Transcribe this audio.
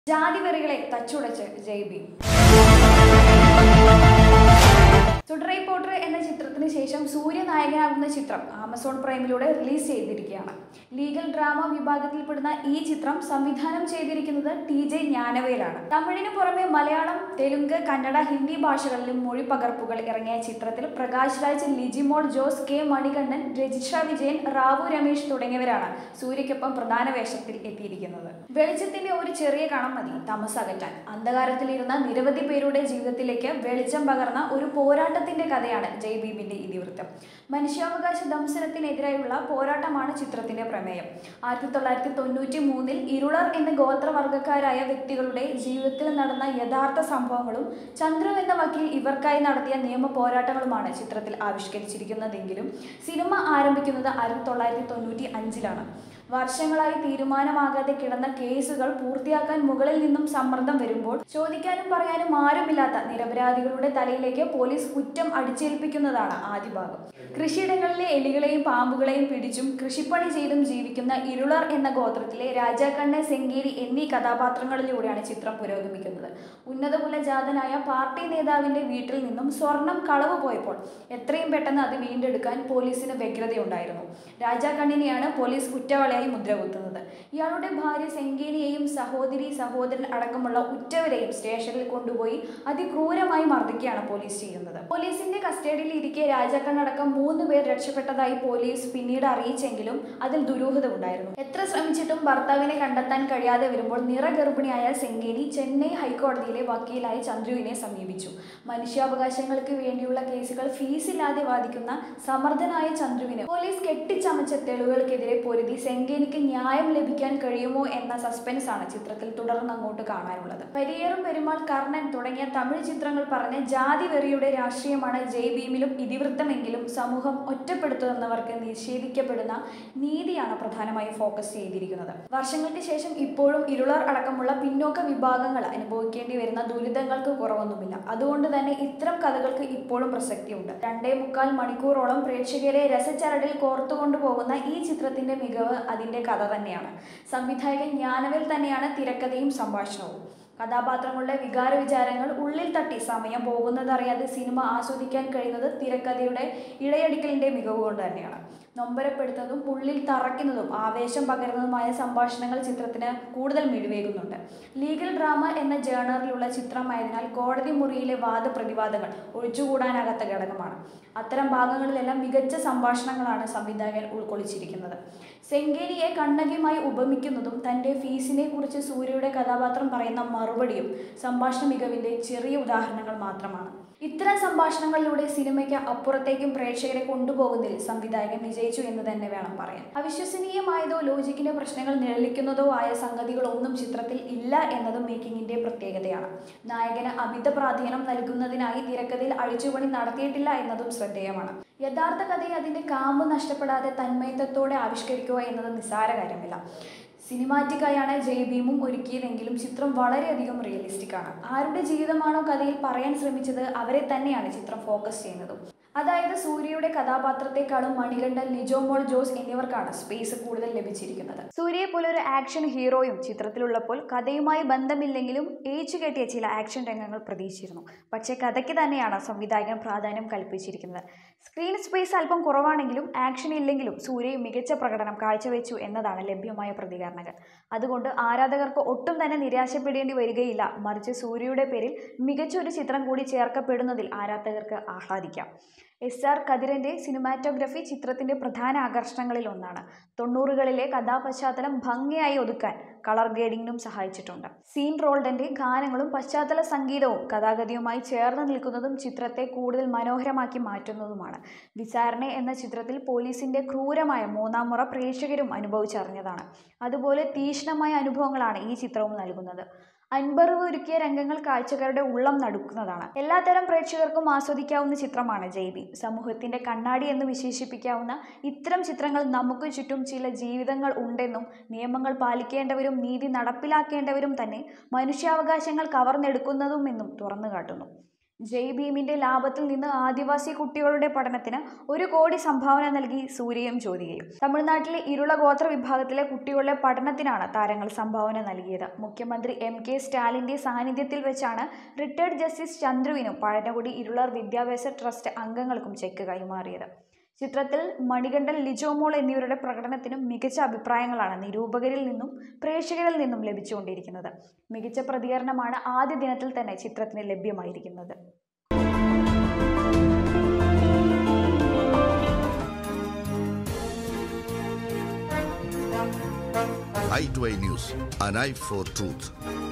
ജാതിവെറികളെ തച്ചുടച്ച് ജയ്ബി തുടരൈ Potter എന്ന ചിത്രത്തിന് ശേഷം സൂര്യ നായകനാകുന്ന ചിത്രം ആമസോൺ പ്രൈമിലൂടെ റിലീസ് ചെയ്തിരിക്കുകയാണ് ലീഗൽ ഡ്രാമ വിഭാഗത്തിൽപ്പെടുന്ന ഈ ചിത്രം സംവിധാനം ചെയ്തിരിക്കുന്നത് ടി ജെ ജ്ഞാനവേലാണ് തമിഴിന് പുറമെ മലയാളം തെലുങ്ക് കന്നഡ ഹിന്ദി ഭാഷകളിലും മൊഴി പകർപ്പുകൾ ഇറങ്ങിയ ചിത്രത്തിൽ പ്രകാശ് രാജ് ലിജിമോൾ ജോസ് കെ മണികണ്ഠൻ രജിഷ വിജയൻ റാവു രമേശ് തുടങ്ങിയവരാണ് സൂര്യയ്ക്കൊപ്പം പ്രധാന വേഷത്തിൽ എത്തിയിരിക്കുന്നത് വെളിച്ചത്തിന്റെ ഒരു ചെറിയ കണം മതി തമസകറ്റാൻ അന്ധകാരത്തിലിരുന്ന നിരവധി പേരുടെ ജീവിതത്തിലേക്ക് വെളിച്ചം പകർന്ന ഒരു പോരാട്ടത്തിന്റെ കഥയാണ് ജയ് ഭീമിന്റെ ഇതിവൃത്തം മനുഷ്യാവകാശ ദംശനത്തിനെതിരായുള്ള പോരാട്ടമാണ് ചിത്രത്തിന്റെ പ്രമേയം ആയിരത്തി തൊള്ളായിരത്തി തൊണ്ണൂറ്റി മൂന്നിൽ ഇരുളർ എന്ന ഗോത്രവർഗക്കാരായ വ്യക്തികളുടെ ജീവിതത്തിൽ നടന്ന യഥാർത്ഥ സംഭവങ്ങളും ചന്ദ്രു എന്ന വക്കീൽ ഇവർക്കായി നടത്തിയ നിയമ പോരാട്ടങ്ങളുമാണ് ചിത്രത്തിൽ ആവിഷ്കരിച്ചിരിക്കുന്നതെങ്കിലും സിനിമ ആരംഭിക്കുന്നത് ആയിരത്തി തൊള്ളായിരത്തി തൊണ്ണൂറ്റി അഞ്ചിലാണ് വർഷങ്ങളായി തീരുമാനമാകാതെ കിടന്ന കേസുകൾ പൂർത്തിയാക്കാൻ മുകളിൽ നിന്നും സമ്മർദ്ദം വരുമ്പോൾ ചോദിക്കാനും പറയാനും ആരുമില്ലാത്ത നിരപരാധികളുടെ തലയിലേക്ക് പോലീസ് കുറ്റം അടിച്ചേൽപ്പിക്കുന്നതാണ് ആദ്യ ഭാഗം കൃഷിയിടങ്ങളിലെ എലികളെയും പാമ്പുകളെയും പിടിച്ചും കൃഷിപ്പണി ചെയ്തും ജീവിക്കുന്ന ഇരുളർ എന്ന ഗോത്രത്തിലെ രാജാക്കണ്ണ സെങ്കേരി എന്നീ കഥാപാത്രങ്ങളിലൂടെയാണ് ചിത്രം പുരോഗമിക്കുന്നത് ഉന്നതകുല ജാതനായ പാർട്ടി നേതാവിന്റെ വീട്ടിൽ നിന്നും സ്വർണം കളവ് പോയപ്പോൾ എത്രയും പെട്ടെന്ന് അത് വീണ്ടെടുക്കാൻ പോലീസിന് വ്യഗ്രതയുണ്ടായിരുന്നു രാജാക്കണ്ണിനെയാണ് പോലീസ് കുറ്റവാളിയായി മുദ്രകുത്തുന്നത് ഇയാളുടെ ഭാര്യ സെങ്കേനിയെയും സഹോദരി സഹോദരൻ അടക്കമുള്ള ഉറ്റവരെയും സ്റ്റേഷനിൽ കൊണ്ടുപോയി അതിക്രൂരമായി മർദ്ദിക്കുകയാണ് പോലീസ് ചെയ്യുന്നത് പോലീസിന്റെ കസ്റ്റഡിയിൽ ഇരിക്കെ രാജാക്കണ്ണടക്കം മൂന്ന് പേർ രക്ഷപ്പെട്ടതായി പോലീസ് പിന്നീട് അറിയിച്ചെങ്കിലും അതിൽ ദുരൂഹത ഉണ്ടായിരുന്നു എത്ര ശ്രമിച്ചിട്ടും ഭർത്താവിനെ കണ്ടെത്താൻ കഴിയാതെ വരുമ്പോൾ നിറഗർഭിണിയായ സെങ്കേനി ചെന്നൈ ഹൈക്കോടതിയിലെ വക്കീലായ ചന്ദ്രുവിനെ സമീപിച്ചു മനുഷ്യാവകാശങ്ങൾക്ക് വേണ്ടിയുള്ള കേസുകൾ ഫീസില്ലാതെ വാദിക്കുന്ന സമർത്ഥനായ ചന്ദ്രുവിന് പോലീസ് കെട്ടിച്ചമച്ച തെളിവുകൾക്കെതിരെ പൊരുതി സെങ്കേനിക്ക് ന്യായം ലഭിക്കാൻ കഴിയുമോ എന്ന സസ്പെൻസ് ആണ് ചിത്രത്തിൽ തുടർന്ന് അങ്ങോട്ട് കാണാനുള്ളത് പരിയേറും പെരുമാൾ കർണൻ തുടങ്ങിയ തമിഴ് ചിത്രങ്ങൾ പറഞ്ഞ ജാതി വെറിയുടെ രാഷ്ട്രീയമാണ് ജയ് ഭീമിലും ഇതിവൃത്തമെങ്കിലും സമൂഹം ഒറ്റപ്പെടുത്തുന്നവർക്ക് നിഷേധിക്കപ്പെടുന്ന നീതിയാണ് പ്രധാനമായും ഫോക്കസ് ചെയ്തിരിക്കുന്നത് വർഷങ്ങൾക്ക് ശേഷം ഇപ്പോഴും ഇരുളർ അടക്കമുള്ള പിന്നോക്ക വിഭാഗങ്ങൾ അനുഭവിക്കേണ്ടി വരുന്ന ദുരിതങ്ങൾക്ക് കുറവൊന്നുമില്ല അതുകൊണ്ട് തന്നെ ഇത്തരം കഥകൾക്ക് ഇപ്പോഴും പ്രസക്തിയുണ്ട് രണ്ടേ മുക്കാൽ മണിക്കൂറോളം പ്രേക്ഷകരെ രസച്ചരടിൽ കോർത്തുകൊണ്ടുപോകുന്ന ഈ ചിത്രത്തിന്റെ മികവ് അതിന്റെ കഥ തന്നെയാണ് സംവിധായകൻ ജ്ഞാനവേൽ തന്നെയാണ് തിരക്കഥയും സംഭാഷണവും കഥാപാത്രങ്ങളുടെ വികാര വിചാരങ്ങൾ ഉള്ളിൽ തട്ടി സമയം പോകുന്നതറിയാതെ സിനിമ ആസ്വദിക്കാൻ കഴിയുന്നത് തിരക്കഥയുടെ ഇടയടിക്കലിന്റെ മികവ് കൊണ്ട് തന്നെയാണ് നൊമ്പരപ്പെടുത്തുന്നതും ഉള്ളിൽ തറയ്ക്കുന്നതും ആവേശം പകരുന്നതുമായ സംഭാഷണങ്ങൾ ചിത്രത്തിന് കൂടുതൽ മിഴിവേകുന്നുണ്ട് ലീഗൽ ഡ്രാമ എന്ന ജേണറിലുള്ള ചിത്രമായതിനാൽ കോടതി മുറിയിലെ വാദപ്രതിവാദങ്ങൾ ഒഴിച്ചുകൂടാനാകാത്ത ഘടകമാണ് അത്തരം ഭാഗങ്ങളിലെല്ലാം മികച്ച സംഭാഷണങ്ങളാണ് സംവിധായകൻ ഉൾക്കൊള്ളിച്ചിരിക്കുന്നത് സെങ്കേനിയെ കണ്ണകിയുമായി ഉപമിക്കുന്നതും തൻ്റെ ഫീസിനെ കുറിച്ച് സൂര്യയുടെ കഥാപാത്രം പറയുന്ന മറുപടിയും സംഭാഷണ മികവിൻ്റെ ചെറിയ ഉദാഹരണങ്ങൾ മാത്രമാണ് ഇത്തരം സംഭാഷണങ്ങളിലൂടെ സിനിമയ്ക്ക് അപ്പുറത്തേക്കും പ്രേക്ഷകരെ കൊണ്ടുപോകുന്നതിൽ സംവിധായകൻ വിജയിച്ചു എന്ന് തന്നെ വേണം പറയാൻ അവിശ്വസനീയമായതോ ലോജിക്കിന്റെ പ്രശ്നങ്ങൾ നിഴലിക്കുന്നതോ ആയ സംഗതികളൊന്നും ചിത്രത്തിൽ ഇല്ല എന്നതും മേക്കിങ്ങിന്റെ പ്രത്യേകതയാണ് നായകന് അമിത പ്രാധാന്യം നൽകുന്നതിനായി തിരക്കഥയിൽ അഴിച്ചുപണി നടത്തിയിട്ടില്ല എന്നതും ശ്രദ്ധേയമാണ് യഥാർത്ഥ കഥയെ അതിന്റെ കാമ്പ് നഷ്ടപ്പെടാതെ തന്മയത്വത്തോടെ ആവിഷ്കരിക്കുക എന്നത് നിസ്സാര കാര്യമല്ല സിനിമാറ്റിക്കായാണ് ജയ് ഭീമും ഒരുക്കിയതെങ്കിലും ചിത്രം വളരെയധികം റിയലിസ്റ്റിക് ആണ് ആരുടെ ജീവിതമാണോ കഥയിൽ പറയാൻ ശ്രമിച്ചത് അവരെ തന്നെയാണ് ചിത്രം ഫോക്കസ് ചെയ്യുന്നതും അതായത് സൂര്യയുടെ കഥാപാത്രത്തെക്കാളും മണികണ്ഠൻ നിജോമോൾ ജോസ് എന്നിവർക്കാണ് സ്പേസ് കൂടുതൽ ലഭിച്ചിരിക്കുന്നത് സൂര്യയെ പോലെ ഒരു ആക്ഷൻ ഹീറോയും ചിത്രത്തിലുള്ളപ്പോൾ കഥയുമായി ബന്ധമില്ലെങ്കിലും ഏച്ചു കെട്ടിയ ചില ആക്ഷൻ രംഗങ്ങൾ പ്രതീക്ഷിച്ചിരുന്നു പക്ഷേ കഥയ്ക്ക് തന്നെയാണ് സംവിധായകൻ പ്രാധാന്യം കൽപ്പിച്ചിരിക്കുന്നത് സ്ക്രീൻ സ്പേസ് അല്പം കുറവാണെങ്കിലും ആക്ഷൻ ഇല്ലെങ്കിലും സൂര്യ മികച്ച പ്രകടനം കാഴ്ചവെച്ചു എന്നതാണ് ലഭ്യമായ പ്രതികരണങ്ങൾ അതുകൊണ്ട് ആരാധകർക്ക് ഒട്ടും തന്നെ നിരാശപ്പെടേണ്ടി വരികയില്ല മറിച്ച് സൂര്യയുടെ പേരിൽ മികച്ച ഒരു ചിത്രം കൂടി ചേർക്കപ്പെടുന്നതിൽ ആരാധകർക്ക് ആഹ്ലാദിക്കാം എസ് ആർ കതിരന്റെ സിനിമാറ്റോഗ്രഫി ചിത്രത്തിന്റെ പ്രധാന ആകർഷണങ്ങളിൽ ഒന്നാണ് തൊണ്ണൂറുകളിലെ കഥാപശ്ചാത്തലം ഭംഗിയായി ഒതുക്കാൻ കളർ ഗ്രേഡിങ്ങിനും സഹായിച്ചിട്ടുണ്ട് സീൻ റോൾഡന്റെ ഗാനങ്ങളും പശ്ചാത്തല സംഗീതവും കഥാഗതിയുമായി ചേർന്ന് നിൽക്കുന്നതും ചിത്രത്തെ കൂടുതൽ മനോഹരമാക്കി മാറ്റുന്നതുമാണ് വിചാരണ എന്ന ചിത്രത്തിൽ പോലീസിന്റെ ക്രൂരമായ മൂന്നാം മുറ പ്രേക്ഷകരും അനുഭവിച്ചറിഞ്ഞതാണ് അതുപോലെ തീക്ഷ്ണമായ അനുഭവങ്ങളാണ് ഈ ചിത്രവും നൽകുന്നത് അൻപറിവ് ഒരുക്കിയ രംഗങ്ങൾ കാഴ്ചക്കാരുടെ ഉള്ളം നടുക്കുന്നതാണ് എല്ലാത്തരം പ്രേക്ഷകർക്കും ആസ്വദിക്കാവുന്ന ചിത്രമാണ് ജയ്ബി സമൂഹത്തിന്റെ കണ്ണാടി എന്ന് വിശേഷിപ്പിക്കാവുന്ന ഇത്തരം ചിത്രങ്ങൾ നമുക്ക് ചുറ്റും ചില ജീവിതങ്ങൾ ഉണ്ടെന്നും നിയമങ്ങൾ പാലിക്കേണ്ടവരും നീതി നടപ്പിലാക്കേണ്ടവരും തന്നെ മനുഷ്യാവകാശങ്ങൾ കവർന്നെടുക്കുന്നതുമെന്നും തുറന്നു കാട്ടുന്നു ജയ് ഭീമിന്റെ ലാഭത്തിൽ നിന്ന് ആദിവാസി കുട്ടികളുടെ പഠനത്തിന് ഒരു കോടി സംഭാവന നൽകി സൂര്യയും ജ്യോതികയും തമിഴ്നാട്ടിലെ ഇരുള ഗോത്ര വിഭാഗത്തിലെ കുട്ടികളുടെ പഠനത്തിനാണ് താരങ്ങൾ സംഭാവന നൽകിയത് മുഖ്യമന്ത്രി എം കെ സ്റ്റാലിന്റെ സാന്നിധ്യത്തിൽ വെച്ചാണ് റിട്ടയർഡ് ജസ്റ്റിസ് ചന്ദ്രുവിനും പഴനകുടി ഇരുളർ വിദ്യാഭ്യാസ ട്രസ്റ്റ് അംഗങ്ങൾക്കും ചെക്ക് കൈമാറിയത് ചിത്രത്തിൽ മണികണ്ഠൻ ലിജോമോൾ എന്നിവരുടെ പ്രകടനത്തിനും മികച്ച അഭിപ്രായങ്ങളാണ് നിരൂപകരിൽ നിന്നും പ്രേക്ഷകരിൽ നിന്നും ലഭിച്ചുകൊണ്ടിരിക്കുന്നത് മികച്ച പ്രതികരണമാണ് ആദ്യ ദിനത്തിൽ തന്നെ ചിത്രത്തിന് ലഭ്യമായിരിക്കുന്നത് i2i News, an eye for truth.